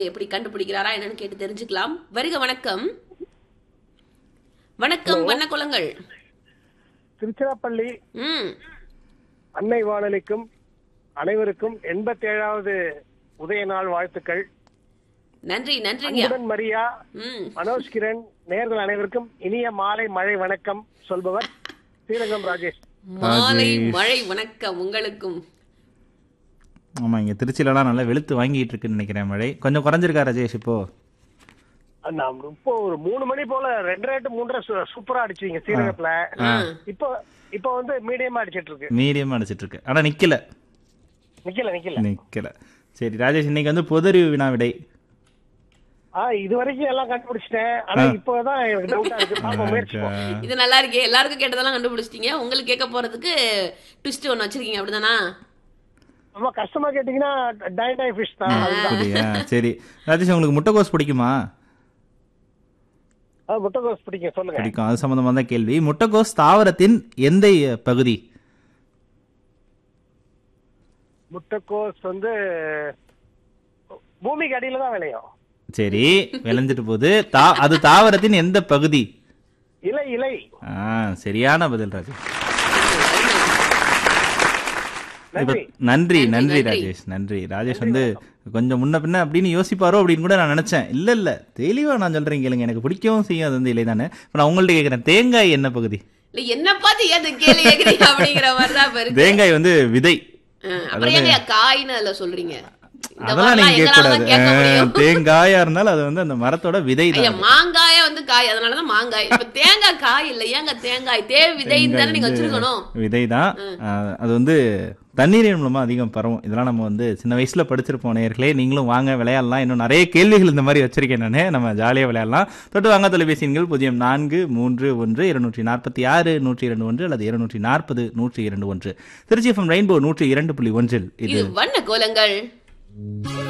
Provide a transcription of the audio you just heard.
எப்படி கண்டுபிடிக்கிறாரா என்னன்னு கேட்டு தெரிஞ்சுக்கலாம் வருக வணக்கம் வணக்கம் வண்ணக்குளங்கள் திருச்சிராப்பள்ளி ம் அன்னை வானொலிக்கும் அனைவருக்கும் எண்பத்தி ஏழாவது உதய நாள் வாழ்த்துக்கள் நன்றி நன்றிங்க அன்புடன் மரியா ம் மனோஜ் கிரண் நேர்கள் அனைவருக்கும் இனிய மாலை மழை வணக்கம் சொல்பவர் ஸ்ரீரங்கம் ராஜேஷ் மாலை மழை வணக்கம் உங்களுக்கும் ஆமா இங்க திருச்சியிலலாம் நல்லா வெளுத்து வாங்கிட்டு இருக்குன்னு நினைக்கிறேன் மழை கொஞ்சம் குறைஞ்சிருக்கா ராஜேஷ் இப்போ நான் இப்போ ஒரு மூணு மணி போல ரெண்டரை டு மூன்றரை சூ- சூப்பரா அடிச்சீங்க ஸ்ரீரங்கத்துல இப்போ இப்போ வந்து மீடியமா அடிச்சிட்டு இருக்கு மீடியமா அடிச்சிட்டு இருக்கு ஆனா நிக்கல நிக்கல நிக்கல நிக்கல சரி ராஜேஷ் இன்னைக்கு வந்து பொதறிவு வினா விடை ஆ இது வரைக்கும் எல்லாம் கண்டுபிடிச்சிட்டேன் ஆனா இப்போதான் எனக்கு டவுட்டா இருக்கு பாப்போம் முயற்சி பண்ணுவோம். இது நல்லா இருக்கே எல்லாருக்கும் கேட்டதெல்லாம் கண்டுபிடிச்சிட்டீங்க உங்களுக்கு கேட்க போறதுக்கு ட்விஸ்ட் ஒன்று வச்சிருக்கீங்க அப்படிதானா ரொம்ப கஷ்டமா கேட்டீங்கன்னா டை டை ஃபிஷ் தான் அதுதான். அப்படியா சரி ராஜேஷ் உங்களுக்கு முட்டைகோஸ் பிடிக்குமா ஆ, முட்டைகோஸ் பிடிக்கும் சொல்லுங்க பிடிக்கும் அது சம்பந்தமா தான் கேள்வி முட்டைகோஸ் தாவரத்தின் எந்த பகுதி முட்டைக்கோஸ் வந்து பூமிக்கு அடியில தான் விளையும் சரி விளைஞ்சிட்டு போகுது தா அது தாவரத்தின் எந்த பகுதி இலை இலை ஆ சரியான பதில் ராஜேஷ் இப்ப நன்றி நன்றி நன்றி, நன்றி நன்றி. ராஜேஷ் நன்றி ராஜேஷ் வந்து கொஞ்சம் முன்ன பின்ன அப்படின்னு யோசிப்பாரோ அப்படின்னு கூட நான் நினைச்சேன் இல்ல இல்ல தெளிவா நான் சொல்றேன் கேளுங்க எனக்கு பிடிக்கவும் செய்யும் அது வந்து இலை தானே இப்ப நான் உங்கள்ட்ட கேக்குறேன் தேங்காய் என்ன பகுதி இல்ல என்ன பார்த்து ஏன் இந்த கேள்வி கேக்குறீங்க அப்படிங்கிற மாதிரி தான் இப்ப இருக்கு தேங்காய் வந்து விதை ஆ, அப்புறம் ஏங்க காயின்னு அதுல சொல்றீங்க இந்த அதெல்லாம் நீங்க மாதிரிலாம் கேட்க எங்களால தான் கூடாது கேட்க முடியும் அஹ், தேங்காயா இருந்தாலும் அது வந்து அந்த மரத்தோட விதை ஐயா தான் மாங்காய வந்து காய் அதனாலதான் மாங்காய் இப்ப தேங்காய் காய் இல்ல ஏங்க தேங்காய் தே விதை தானே நீங்க வச்சிருக்கணும் விதை தான் அது வந்து தண்ணீரின் மூலமா அதிகம் பரவும் இதெல்லாம் நம்ம வந்து சின்ன வயசுல படிச்சிருப்போம் நேயர்களே நீங்களும் வாங்க விளையாடலாம் இன்னும் நிறைய கேள்விகள் இந்த மாதிரி வச்சிருக்கேன் நானு நம்ம ஜாலியா விளையாடலாம் தொட்டு வாங்க தொலைபேசி எண்கள் பூஜ்ஜியம் நான்கு மூன்று ஒன்று இருநூற்றி நாற்பத்தி ஆறு நூற்றி இரண்டு ஒன்று அல்லது இருநூற்றி நாற்பது நூற்றி இரண்டு ஒன்று திருச்சி எஃப்எம் ரெயின்போ நூற்றி இரண்டு புள்ளி ஒன்றில் இது இது வண்ண கோலங்கள்